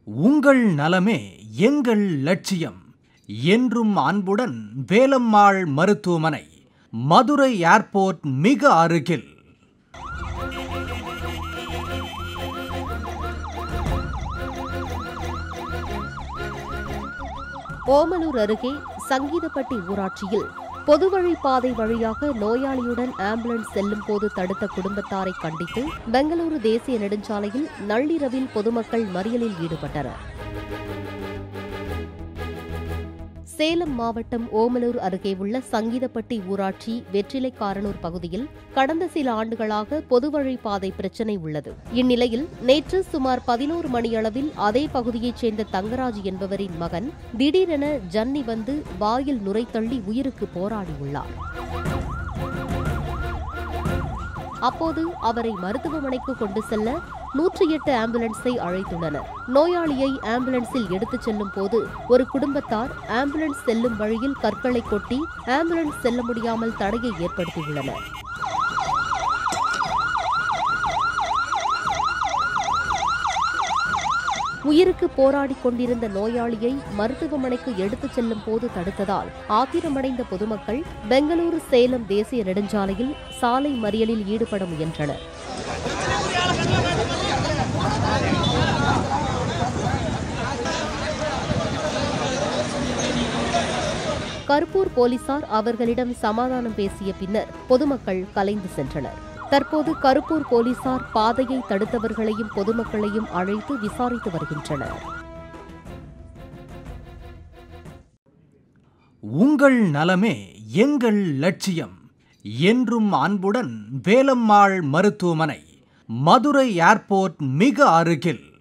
உங்கள் நலமே எங்கள் லட்சியம் என்றும் அன்புடன் வேலம்மாள் மருத்துவமனை மதுரை ஏர்போர்ட் மிக அருகில் ஓமலூர் அருகே சங்கீதப்பட்டி ஊராட்சியில் பொதுவழி பாதை வழியாக நோயாளியுடன் ஆம்புலன்ஸ் செல்லும் போது தடுத்த குடும்பத்தாரை கண்டித்து பெங்களூரு தேசிய நெடுஞ்சாலையில் நள்ளிரவில் பொதுமக்கள் மறியலில் ஈடுபட்டனர் சேலம் மாவட்டம் ஓமலூர் அருகே உள்ள சங்கீதப்பட்டி ஊராட்சி வெற்றிலைக்காரனூர் பகுதியில் கடந்த சில ஆண்டுகளாக பொதுவழி பாதை பிரச்சினை உள்ளது இந்நிலையில் நேற்று சுமார் பதினோரு மணியளவில் அதே பகுதியைச் சேர்ந்த தங்கராஜ் என்பவரின் மகன் திடீரென ஜன்னி வந்து வாயில் நுரை தள்ளி உயிருக்கு போராடியுள்ளார் அப்போது அவரை மருத்துவமனைக்கு கொண்டு செல்ல நூற்றி எட்டு ஆம்புலன்ஸை அழைத்துள்ளனர் நோயாளியை ஆம்புலன்ஸில் எடுத்துச் செல்லும் போது ஒரு குடும்பத்தார் ஆம்புலன்ஸ் செல்லும் வழியில் கற்களை கொட்டி ஆம்புலன்ஸ் செல்ல முடியாமல் தடையை ஏற்படுத்தியுள்ளனர் உயிருக்கு போராடிக் கொண்டிருந்த நோயாளியை மருத்துவமனைக்கு எடுத்துச் செல்லும் போது தடுத்ததால் ஆத்திரமடைந்த பொதுமக்கள் பெங்களூரு சேலம் தேசிய நெடுஞ்சாலையில் சாலை மறியலில் ஈடுபட முயன்றனர் கருப்பூர் போலீசார் அவர்களிடம் சமாதானம் பேசிய பின்னர் பொதுமக்கள் கலைந்து சென்றனர் தற்போது கருப்பூர் போலீசார் பாதையை தடுத்தவர்களையும் பொதுமக்களையும் அழைத்து விசாரித்து வருகின்றனர் உங்கள் நலமே எங்கள் லட்சியம் என்றும் அன்புடன் வேலம்மாள் மருத்துவமனை மதுரை ஏர்போர்ட் மிக அருகில்